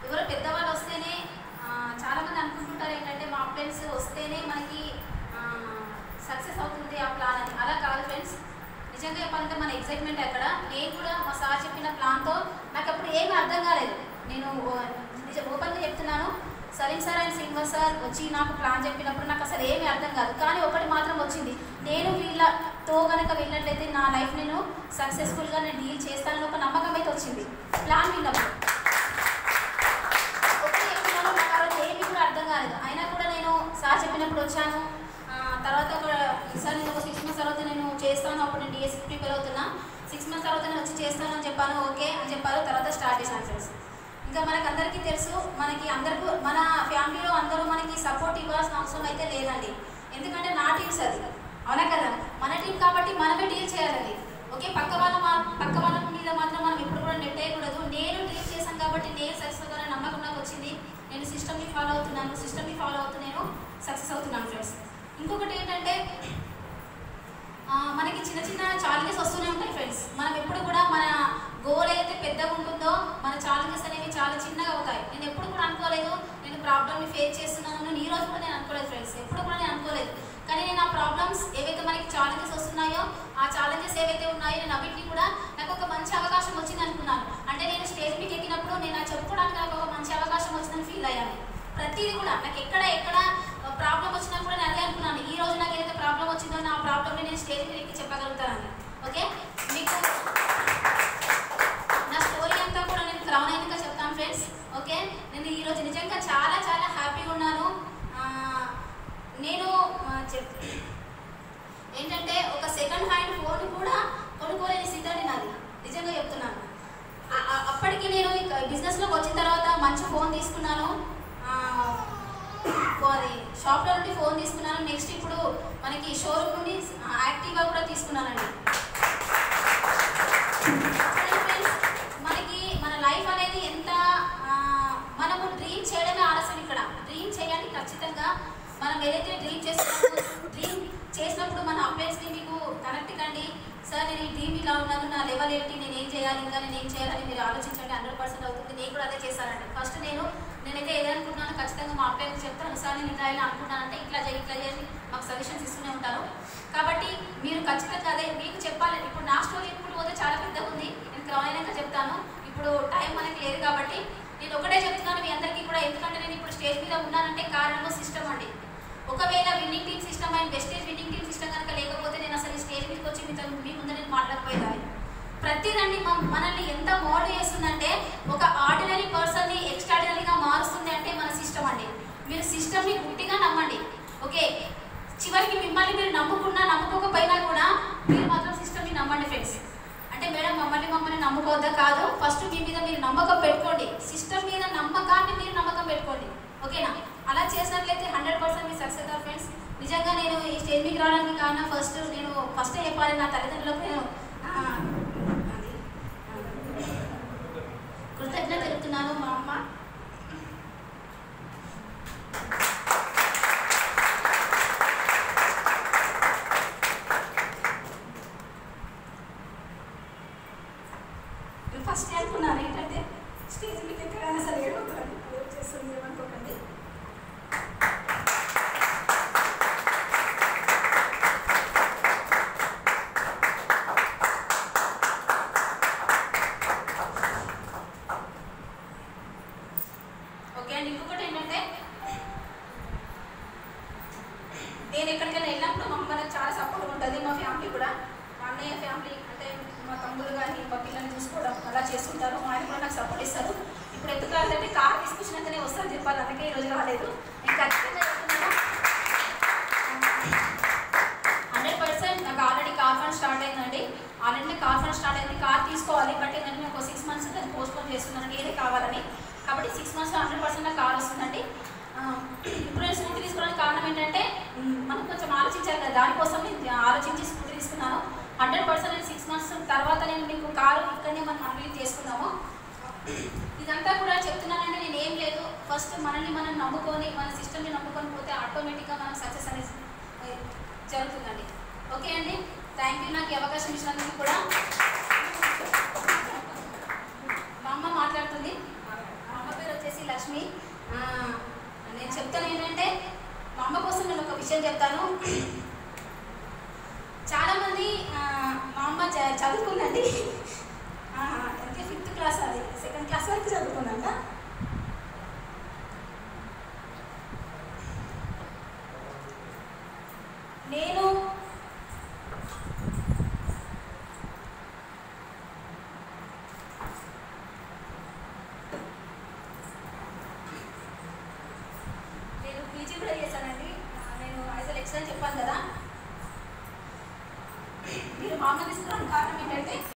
ఎవరో పెద్దవాళ్ళు వస్తేనే ఆ, చాలా మంది అనుకుంటుంటారు ఏంటంటే మా ఫ్రెండ్స్ వస్తేనే మనకి సక్సెస్ అవుతుంది ఆ ప్లాన్ అని అలా కాదు ఫ్రెండ్స్ నిజంగా చెప్పాలంటే మన ఎగ్జైట్మెంట్ అక్కడ నేను కూడా మా సార్ చెప్పిన ప్లాన్తో నాకు అప్పుడు ఏమీ అర్థం కాలేదు నేను ఓ- నిజం ఓపెన్గా చెప్తున్నాను Salim sir and Srinivas sir వచ్చి నాకు ప్లాన్ చెప్పినప్పుడు నాకు అసలు ఏమీ అర్థం కాదు కానీ ఒకటి మాత్రం వచ్చింది నేను వీళ్ళతో కనుక వెళ్ళినట్లయితే నా లైఫ్ నేను సక్సెస్ఫుల్గా నేను డీల్ చేస్తానని ఒక నమ్మకం అయితే వచ్చింది ప్లాన్ విన్నప్పుడు ఒకటి చెప్తున్నాను నాకు ఆ రోజు ఏమీ కూడా అర్థం కాలేదు అయినా కూడా నేను సార్ చెప్పినప్పుడు వచ్చాను ఆ, తర్వాత ఒక సార్ నేను ఒక సిక్స్ మంత్స్ తర్వాత నేను చేస్తాను అప్పుడు నేను డిఎస్సి ప్రిపేర్ అవుతున్నా సిక్స్ మంత్స్ తర్వాత నేను వచ్చి చేస్తాను అని చెప్పాను ఓకే అని చెప్పారు తర్వాత స్టార్ట్ చేశాను ఫ్రెండ్స్ ఇంకా మనకి అందరికీ తెలుసు మనకి అందరికీ మన ఫ్యామిలీలో అందరూ మనకి సపోర్ట్ ఇవ్వాల్సిన అవసరం అయితే లేదండి ఎందుకంటే నా టీమ్స్ అది అవునా కదా మన టీం కాబట్టి మనమే డీల్ చేయాలండి ఓకే పక్క వాళ్ళ మా- పక్క వాళ్ళ మీద మాత్రం మనం ఎప్పుడు కూడా నెట్ వేయకూడదు నేను డీల్ చేశాను కాబట్టి నేను సక్సెస్ అవుతానని నమ్మకం నాకు వచ్చింది నేను సిస్టమ్ని ఫాలో అవుతున్నాను సిస్టమ్ని ఫాలో అవుతూ నేను సక్సెస్ అవుతున్నాను ఫ్రెండ్స్ ఇంకొకటి ఏంటంటే ఆ, మనకి చిన్న చిన్న ఛాలెంజెస్ వస్తూనే ఉంటాయి ఫ్రెండ్స్ మనం ఎప్పుడు కూడా మన గోల్ అయితే పెద్దగా ఉంటుందో మన ఛాలెంజెస్ అనేవి చాలా చిన్నగా అవుతాయి నేను ఎప్పుడు కూడా అనుకోలేదు నేను ప్రాబ్లమ్ని ఫేస్ చేస్తున్నాను నేను ఈ రోజు కూడా నేను అనుకోలేదు ఫ్రెండ్స్ ఎప్పుడు కూడా నేను అనుకోలేదు కానీ నేను ఆ ప్రాబ్లమ్స్ ఏవైతే మనకి ఛాలెంజెస్ వస్తున్నాయో ఆ ఛాలెంజెస్ ఏవైతే ఉన్నాయో నేను అన్నింటినీ కూడా నాకు ఒక మంచి అవకాశం వచ్చింది అనుకున్నాను అంటే నేను స్టేజ్ మీకు ఎక్కినప్పుడు నేను అది చెప్పుకోవడానికి నాకు ఒక మంచి అవకాశం వచ్చిందని ఫీల్ అయ్యాను ప్రతిదీ కూడా నాకు ఎక్కడ ఎక్కడ ప్రాబ్లం వచ్చినా కూడా నేను అదే అనుకున్నాను ఈ రోజు నాకు ఏదైతే ప్రాబ్లం వచ్చిందో నా ప్రాబ్లమ్ని నేను స్టేజ్ మీద ఎక్కి చెప్పగలుగుతానని ఓకే మీకు నా స్టోరీ అంతా కూడా నేను క్రౌన్ అయినాక చెప్తాను ఫ్రెండ్స్ ఓకే నేను ఈరోజు నిజంగా చాలా చాలా హ్యాపీగా ఉన్నాను ఆ, నేను ఆ, చెప్ ఏంటంటే ఒక సెకండ్ హ్యాండ్ ఫోన్ కూడా కొనుక్కోలేని స్థితి నాది నిజంగా చెప్తున్నాను ఆ- ఆ- అప్పటికి నేను బిజినెస్లోకి వచ్చిన తర్వాత మంచి ఫోన్ తీసుకున్నాను ఆ, అది షాప్లో నుండి ఫోన్ తీసుకున్నాను నెక్స్ట్ ఇప్పుడు మనకి షోరూమ్ నుండి యాక్టివా కూడా తీసుకున్నానండి చూడండి ఫ్రెండ్స్, మనకి మన లైఫ్ అనేది ఎంత ఆ, మనము డ్రీమ్ చేయడమే ఆలస్యం ఇక్కడ డ్రీమ్ చేయండి ఖచ్చితంగా మనం ఏదైతే డ్రీమ్ చేస్తున్నామో డ్రీమ్ చేసినప్పుడు మన అప్డేట్స్ని మీకు కనెక్ట్ కండి సార్ నేను ఈ డ్రీమ్ ఇలా ఉన్నాను నా లెవెల్ ఏంటి నేను ఏం చేయాలి ఇంకా నేను ఏం చేయాలని మీరు ఆలోచించండి హండ్రెడ్ పర్సెంట్ అవుతుంది నేను కూడా అదే చేశానండి ఫస్ట్ నేను నేనైతే ఏదనుకుంటున్నాను ఖచ్చితంగా మా అబ్బాయికి చెప్తాను సార్ నేను ఇలా ఇలా అనుకుంటానంటే ఇట్లా చేయి ఇట్లా చేసి మాకు సజెషన్స్ ఇస్తూనే ఉంటారు కాబట్టి మీరు ఖచ్చితంగా అదే మీకు చెప్పాలి ఇప్పుడు నా స్టోరీ ఇప్పుడు పోతే చాలా పెద్దగా ఉంది నేను క్రౌన్ అయినాక చెప్తాను ఇప్పుడు టైం మనకి లేదు కాబట్టి నేను ఒకటే చెప్తున్నాను మీ అందరికీ కూడా ఎందుకంటే నేను ఇప్పుడు స్టేజ్ మీద ఉన్నానంటే కారణము సిస్టమ్ అండి ఒకవేళ winning team system and wastage winning team system కనుక లేకపోతే నేను అసలు ఈ స్టేజ్ మీదకి వచ్చి మీతో మీ ముందు నేను మాట్లాడకపోయేదాన్ని ప్రతిదాన్ని మ- మనల్ని ఎంత మోడల్ చేస్తుందంటే ఒక ఆర్డినరీ పర్సన్ని ఎక్స్ట్రాడినరీగా మారుస్తుంది అంటే మన సిస్టమ్ అండి మీరు సిస్టమ్ని గుట్టిగా నమ్మండి ఓకే చివరికి మిమ్మల్ని మీరు నమ్ముకున్నా నమ్ముకోకపోయినా కూడా మీరు మాత్రం సిస్టమ్ని నమ్మండి ఫ్రెండ్స్ అంటే మేడం మమ్మల్ని మమ్మల్ని నమ్ముకోవద్దా కాదు ఫస్ట్ మీ మీద మీరు నమ్మకం పెట్టుకోండి సిస్టమ్ మీద నమ్మకాన్ని మీరు నమ్మకం పెట్టుకోండి ఓకేనా అలా చేసినట్లయితే హండ్రెడ్ పర్సెంట్ మీరు సక్సెస్ అవుతారు ఫ్రెండ్స్ నిజంగా నేను ఈ స్టేజ్ మీకు రావడానికి కారణం ఫస్ట్ నేను ఫస్ట్ చెప్పాలి నా తల్లిదండ్రులకు నేను ఆ, అది, ఆ, కృతజ్ఞత తెలుపుతున్నాను మా అమ్మ నేను ఫస్ట్ అనుకున్నాను ఏంటంటే స్టేజ్ మీద ఎక్కడైనా సరే ఏడవద్దని ఏం చేస్తుంది ఏమనుకోకండి ఓకే అండి ఇంకొకటి ఏంటంటే నేను ఎక్కడికైనా వెళ్ళినప్పుడు మా అమ్మ నాకు చాలా సపోర్ట్ ఉంటుంది మా ఫ్యామిలీ కూడా మా అన్నయ్య ఫ్యామిలీ అంటే మా తమ్ముడు కానీ మా పిల్లల్ని చూసుకోవడం అలా చేస్తుంటారు మా ఆయన కూడా నాకు సపోర్ట్ ఇస్తారు ఇప్పుడు ఎందుకు రాలేదంటే కార్ తీసుకొచ్చినాకనే వస్తాను చెప్పాలి అందుకే ఈరోజు రాలేదు నేను ఖచ్చితంగా చెప్తున్నాను హండ్రెడ్ పర్సెంట్ నాకు ఆల్రెడీ కార్ ఫండ్ స్టార్ట్ అయిందండి ఆల్రెడీ కార్ ఫండ్ స్టార్ట్ అయింది కార్ తీసుకోవాలి బట్ ఏంటంటే నాకు సిక్స్ మంత్స్ అది పోస్ట్పోన్ చేస్తున్నాను ఏదే కావాలని కాబట్టి సిక్స్ మంత్స్లో హండ్రెడ్ పర్సెంట్ నాకు కార్ వస్తుందండి ఆ, ఇప్పుడు నేను స్కూటీ తీసుకోవడానికి కారణం ఏంటంటే మ్, మనం కొంచెం ఆలోచించాలి కదా దానికోసం నేను ఆలోచించి స్కూటీ తీసుకున్నాను హండ్రెడ్ పర్సెంట్ నేను సిక్స్ మంత్స్ తర్వాత నేను మీకు కారు ఇక్కడనే మనం అన్వీల్ చేసుకున్నాము ఇదంతా కూడా చెప్తున్నానంటే నేను ఏం లేదు ఫస్ట్ మనల్ని మనం నమ్ముకొని మన సిస్టమ్ని నమ్ముకొని పోతే ఆటోమేటిక్గా మనం సక్సెస్ అనేది ఏ, జరుగుతుందండి ఓకే అండి థ్యాంక్ యూ నాకు ఈ అవకాశం ఇచ్చినందుకు కూడా మా అమ్మ మాట్లాడుతుంది మా అమ్మ పేరు వచ్చేసి వరలక్ష్మి ఆ, నేను చెప్తాను ఏంటంటే మా అమ్మ కోసం నేను ఒక విషయం చెప్తాను చాలామంది ఆ, మా అమ్మ చ- చదువుకుందండి ఆ, అంటే ఫిఫ్త్ క్లాస్ అది సెకండ్ క్లాస్ వరకు చదువుకుందంట నేను నేను పీజీ కూడా చేశానండి ఆ, నేను ఐదు లెక్చర్ చెప్పాను కదా మీరు మా అమ్మ తీసుకురావడానికి కారణం ఏంటంటే